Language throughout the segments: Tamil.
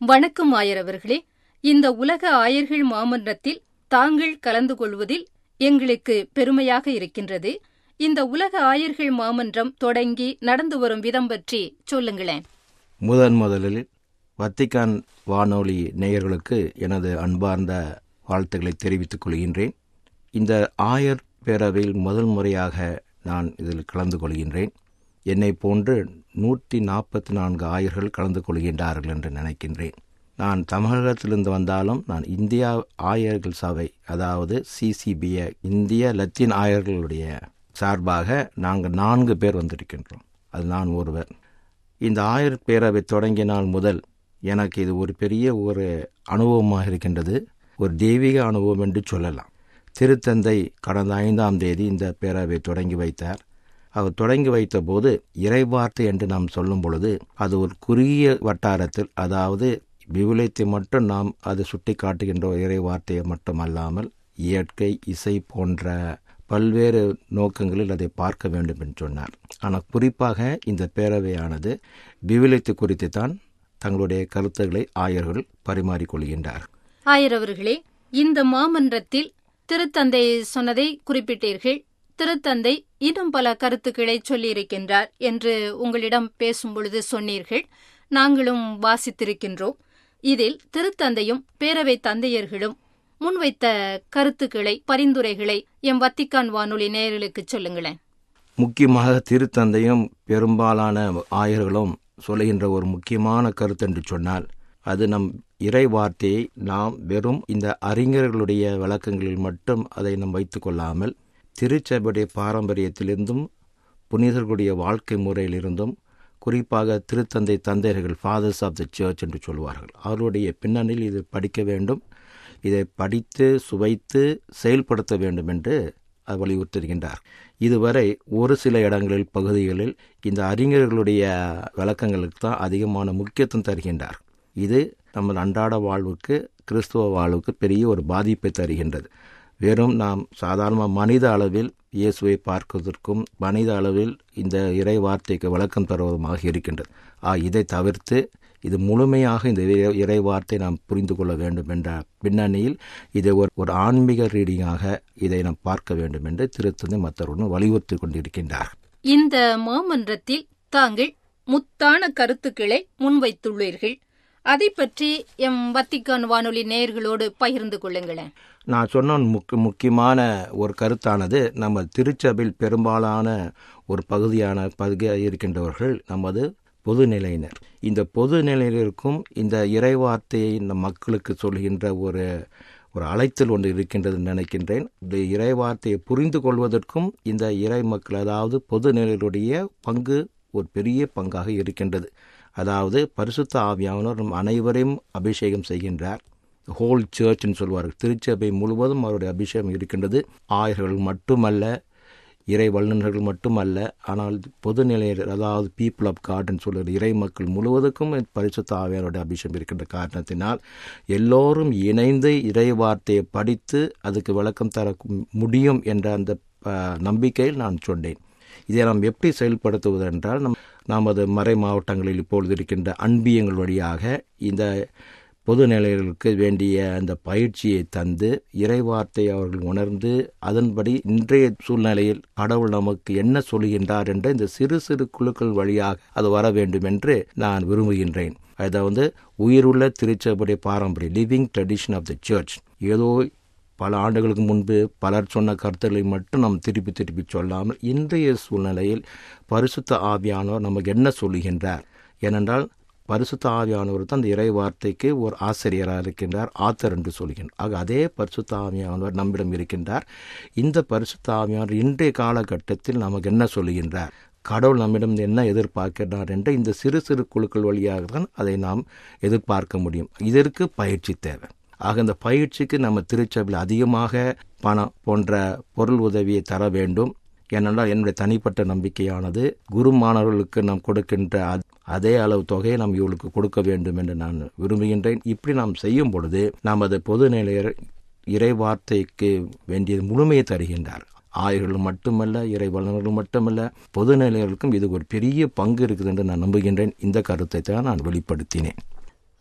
வணக்கம் ஆயர் அவர்களே இந்த உலக ஆயர்கள் மாமன்றத்தில் தாங்கள் கலந்து கொள்வதில் எங்களுக்கு பெருமையாக இருக்கின்றது இந்த உலக ஆயர்கள் மாமன்றம் தொடங்கி நடந்து வரும் விதம் பற்றி சொல்லுங்களேன் முதன் முதலில் வத்திக்கான் வானொலி நேயர்களுக்கு எனது அன்பார்ந்த வாழ்த்துக்களை தெரிவித்துக் கொள்கின்றேன் இந்த ஆயர் பேரவையில் முதல் முறையாக நான் இதில் கலந்து கொள்கின்றேன் என்னை போன்று நூற்றி நாற்பத்தி நான்கு ஆயர்கள் கலந்து கொள்கின்றார்கள் என்று நினைக்கின்றேன் நான் தமிழகத்திலிருந்து வந்தாலும் நான் இந்தியா ஆயர்கள் சபை அதாவது சிசிபிஐ இந்திய லத்தீன் ஆயர்களுடைய சார்பாக நாங்கள் நான்கு பேர் வந்திருக்கின்றோம் அது நான் ஒருவர் இந்த ஆயர் பேரவை தொடங்கிய நாள் முதல் எனக்கு இது ஒரு பெரிய ஒரு அனுபவமாக இருக்கின்றது ஒரு தெய்வீக அனுபவம் என்று சொல்லலாம் திருத்தந்தை கடந்த ஐந்தாம் தேதி இந்த பேரவை தொடங்கி வைத்தார் அவர் தொடங்கி வைத்த போது இறைவார்த்தை என்று நாம் சொல்லும் பொழுது அது ஒரு குறுகிய வட்டாரத்தில் அதாவது விவிலியத்தை மட்டும் நாம் அது சுட்டி காட்டுகின்ற இறை வார்த்தையை மட்டும் அல்லாமல் இயற்கை இசை போன்ற பல்வேறு நோக்கங்களில் அதை பார்க்க வேண்டும் என்று சொன்னார் ஆனால் குறிப்பாக இந்த பேரவையானது விவிலியத்தை குறித்து தான் தங்களுடைய கருத்துக்களை ஆயர்கள் பரிமாறிக்கொள்கின்றார் ஆயர் அவர்களே இந்த மாமன்றத்தில் திருத்தந்தை சொன்னதை குறிப்பிட்டீர்கள் திருத்தந்தை இன்னும் பல கருத்துக்களை சொல்லியிருக்கின்றார் என்று உங்களிடம் பேசும் பொழுது சொன்னீர்கள் நாங்களும் வாசித்திருக்கின்றோம் இதில் திருத்தந்தையும் பேரவை தந்தையர்களும் முன்வைத்த கருத்துக்களை பரிந்துரைகளை எம் வத்திக்கான் வானொலி நேயர்களுக்கு சொல்லுங்களேன் முக்கியமாக திருத்தந்தையும் பெரும்பாலான ஆயர்களும் சொல்லுகின்ற ஒரு முக்கியமான கருத்து என்று சொன்னால் அது நம் இறை வார்த்தையை நாம் வெறும் இந்த அறிஞர்களுடைய விளக்கங்களில் மட்டும் அதை நாம் வைத்துக் கொள்ளாமல் திருச்சபையுடைய பாரம்பரியத்திலிருந்தும் புனிதர்களுடைய வாழ்க்கை முறையிலிருந்தும் குறிப்பாக திருத்தந்தை தந்தையர்கள் ஃபாதர்ஸ் ஆஃப் த சர்ச் என்று சொல்வார்கள் அவருடைய பின்னணியில் இது படிக்க வேண்டும் இதை படித்து சுவைத்து செயல்படுத்த வேண்டும் என்று வலியுறுத்துகின்றார் இதுவரை ஒரு சில இடங்களில் பகுதிகளில் இந்த அறிஞர்களுடைய விளக்கங்களுக்கு தான் அதிகமான முக்கியத்துவம் தருகின்றார் இது நமது அன்றாட வாழ்வுக்கு கிறிஸ்துவ வாழ்வுக்கு பெரிய ஒரு பாதிப்பை தருகின்றது வெறும் நாம் சாதாரண மனித அளவில் இயேசுவை பார்ப்பதற்கும் மனித அளவில் இந்த இறை வார்த்தைக்கு விளக்கம் தருவதுமாக இருக்கின்றது ஆ இதை தவிர்த்து இது முழுமையாக இந்த இறை வார்த்தை நாம் புரிந்து கொள்ள வேண்டும் என்ற பின்னணியில் இதை ஒரு ஒரு ஆன்மீக ரீடிங்காக இதை நாம் பார்க்க வேண்டும் என்று திருத்தந்தை மற்றவர்களும் வலியுறுத்தி கொண்டிருக்கின்றார் இந்த மாமன்றத்தில் தாங்கள் முத்தான கருத்துக்களை முன்வைத்துள்ளீர்கள் அதை பற்றி எம் வத்திக்கான் வானொலி நேயர்களோடு பகிர்ந்து கொள்ளுங்களேன் நான் சொன்ன முக் முக்கியமான ஒரு கருத்தானது நம்ம திருச்சபையில் பெரும்பாலான ஒரு பகுதியான பகுதியாக இருக்கின்றவர்கள் நமது பொதுநிலையினர் இந்த பொதுநிலையினருக்கும் இந்த இறைவார்த்தையை இந்த மக்களுக்கு சொல்கின்ற ஒரு ஒரு அழைத்தல் ஒன்று இருக்கின்றது நினைக்கின்றேன் இந்த இறைவார்த்தையை புரிந்து கொள்வதற்கும் இந்த இறை மக்கள் அதாவது பொதுநிலையினுடைய பங்கு ஒரு பெரிய பங்காக இருக்கின்றது அதாவது பரிசுத்த ஆவியானவர் நம் அனைவரையும் அபிஷேகம் செய்கின்றார் ஹோல் சர்ச்னு சொல்வார்கள் திருச்சபை முழுவதும் அவருடைய அபிஷேகம் இருக்கின்றது ஆயர்கள் மட்டுமல்ல இறை வல்லுநர்கள் மட்டுமல்ல ஆனால் பொதுநிலையர் அதாவது பீப்புள் ஆஃப் காட்னு சொல்கிற இறை மக்கள் முழுவதுக்கும் பரிசுத்த ஆவியாருடைய அபிஷேகம் இருக்கின்ற காரணத்தினால் எல்லோரும் இணைந்து இறை வார்த்தையை படித்து அதுக்கு விளக்கம் தர முடியும் என்ற அந்த நம்பிக்கையில் நான் சொன்னேன் இதை நாம் எப்படி செயல்படுத்துவது என்றால் நம் நமது மறை மாவட்டங்களில் இப்பொழுது இருக்கின்ற அன்பியங்கள் வழியாக இந்த பொது நிலையர்களுக்கு வேண்டிய அந்த பயிற்சியை தந்து இறைவார்த்தை அவர்கள் உணர்ந்து அதன்படி இன்றைய சூழ்நிலையில் கடவுள் நமக்கு என்ன சொல்கின்றார் என்ற இந்த சிறு சிறு குழுக்கள் வழியாக அது வர வேண்டும் என்று நான் விரும்புகின்றேன் அதாவது உயிருள்ள திருச்சபுடைய பாரம்பரியம் living tradition of the church ஏதோ பல ஆண்டுகளுக்கு முன்பு பலர் சொன்ன கருத்துக்களை மட்டும் நாம் திருப்பி திருப்பி சொல்லாமல் இன்றைய சூழ்நிலையில் பரிசுத்த ஆவியானவர் நமக்கு என்ன சொல்லுகின்றார் ஏனென்றால் பரிசுத்த ஆவியானவர் தான் அந்த இறை வார்த்தைக்கு ஒரு ஆசிரியராக இருக்கின்றார் ஆத்தர் என்று சொல்கின்றார் ஆக அதே பரிசுத்த ஆவியானவர் நம்மிடம் இருக்கின்றார் இந்த பரிசுத்த ஆவியானவர் இன்றைய காலகட்டத்தில் நமக்கு என்ன சொல்லுகின்றார் கடவுள் நம்மிடம் என்ன எதிர்பார்க்கிறார் என்ற இந்த சிறு சிறு குழுக்கள் வழியாக தான் அதை நாம் எதிர்பார்க்க முடியும் இதற்கு பயிற்சி தேவை ஆக இந்த பயிற்சிக்கு நம்ம திருச்சபையில் அதிகமாக பணம் போன்ற பொருள் உதவியை தர வேண்டும் ஏனென்றால் என்னுடைய தனிப்பட்ட நம்பிக்கையானது குரு மாணவர்களுக்கு நாம் கொடுக்கின்ற அதே அளவு தொகையை நாம் இவர்களுக்கு கொடுக்க வேண்டும் என்று நான் விரும்புகின்றேன் இப்படி நாம் செய்யும் பொழுது நாம் அது பொது நிலையர் இறை வார்த்தைக்கு வேண்டிய முழுமையை தருகின்றார் ஆயர்கள் மட்டுமல்ல இறை வல்லுநர்கள் மட்டுமல்ல பொது நிலையர்களுக்கும் இது ஒரு பெரிய பங்கு இருக்குது என்று நான் நம்புகின்றேன் இந்த கருத்தை தான் நான் வெளிப்படுத்தினேன்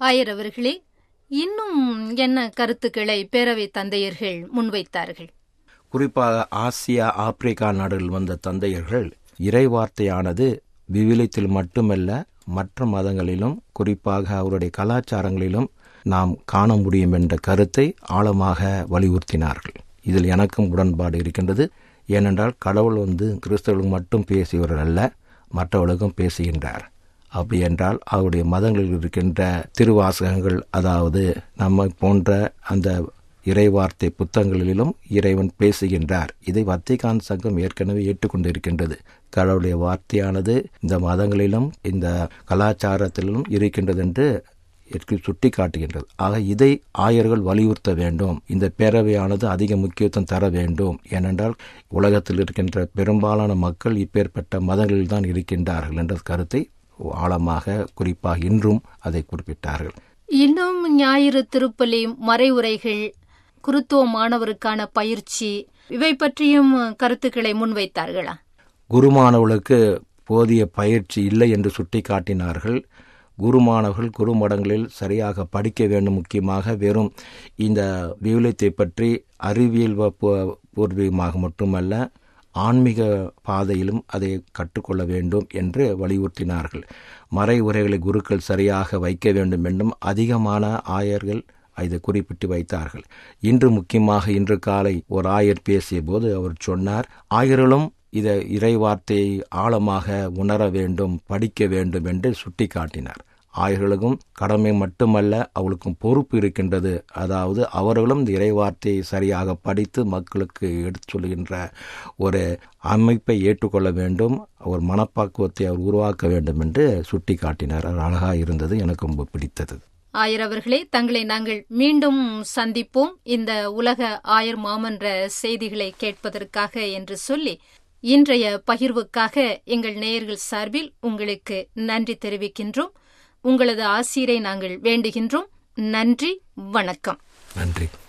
ஆயர் அவர்களே இன்னும் என்ன கருத்துக்களை பேரவை தந்தையர்கள் முன்வைத்தார்கள் குறிப்பாக ஆசியா ஆப்பிரிக்கா நாடுகளில் வந்த தந்தையர்கள் இறைவார்த்தையானது விவிலியத்தில் மட்டுமல்ல மற்ற மதங்களிலும் குறிப்பாக அவருடைய கலாச்சாரங்களிலும் நாம் காண முடியும் என்ற கருத்தை ஆழமாக வலியுறுத்தினார்கள் இதில் எனக்கும் உடன்பாடு இருக்கின்றது ஏனென்றால் கடவுள் வந்து கிறிஸ்தவர்களுக்கு மட்டும் பேசியவர் அல்ல மற்றவர்களுக்கும் பேசுகின்றார் அப்படி என்றால் அவருடைய மதங்களில் இருக்கின்ற திருவாசகங்கள் அதாவது நம்ம போன்ற அந்த இறைவார்த்தை புத்தகங்களிலும் இறைவன் பேசுகின்றார் இதை வத்திகான் சங்கம் ஏற்கனவே ஏற்றுக்கொண்டிருக்கின்றது கடவுளுடைய வார்த்தையானது இந்த மதங்களிலும் இந்த கலாச்சாரத்திலும் இருக்கின்றது என்று சுட்டி காட்டுகின்றது ஆக இதை ஆயர்கள் வலியுறுத்த வேண்டும் இந்த பேரவையானது அதிக முக்கியத்துவம் தர வேண்டும் ஏனென்றால் உலகத்தில் இருக்கின்ற பெரும்பாலான மக்கள் இப்பேற்பட்ட மதங்களில் தான் இருக்கின்றார்கள் என்ற கருத்தை ஆழமாக குறிப்பாக இன்றும் அதை குறிப்பிட்டார்கள் இன்னும் ஞாயிறு திருப்பலி மறைவுரைகள் குருத்துவ மாணவருக்கான பயிற்சி இவை பற்றியும் கருத்துக்களை முன்வைத்தார்களா குருமானவர்களுக்கு போதிய பயிற்சி இல்லை என்று சுட்டிக்காட்டினார்கள் குருமானவர்கள் குருமடங்களில் சரியாக படிக்க வேண்டும் முக்கியமாக வெறும் இந்த விவிலியத்தை பற்றி அறிவியல் பூர்வீகமாக மட்டுமல்ல ஆன்மீக பாதையிலும் அதை கற்றுக்கொள்ள வேண்டும் என்று வலியுறுத்தினார்கள் மறை உரைகளை குருக்கள் சரியாக வைக்க வேண்டும் என்றும் அதிகமான ஆயர்கள் இதை குறிப்பிட்டு வைத்தார்கள் இன்று முக்கியமாக இன்று காலை ஒரு ஆயர் பேசிய போது அவர் சொன்னார் ஆயர்களும் இதை இறை வார்த்தையை ஆழமாக உணர வேண்டும் படிக்க வேண்டும் என்று சுட்டி காட்டினார் ஆயர்களுக்கும் கடமை மட்டுமல்ல அவளுக்கும் பொறுப்பு இருக்கின்றது அதாவது அவர்களும் இந்த இறைவார்த்தையை சரியாக படித்து மக்களுக்கு எடுத்து சொல்கின்ற ஒரு அமைப்பை ஏற்றுக்கொள்ள வேண்டும் ஒரு மனப்பாக்குவத்தை அவர் உருவாக்க வேண்டும் என்று சுட்டி காட்டினார் அது அழகாக இருந்தது எனக்கு ரொம்ப பிடித்தது ஆயர் அவர்களே தங்களை நாங்கள் மீண்டும் சந்திப்போம் இந்த உலக ஆயர் மாமன்ற செய்திகளை கேட்பதற்காக என்று சொல்லி இன்றைய பகிர்வுக்காக எங்கள் நேயர்கள் சார்பில் உங்களுக்கு நன்றி தெரிவிக்கின்றோம் உங்களது ஆசிரியரை நாங்கள் வேண்டுகின்றோம் நன்றி வணக்கம் நன்றி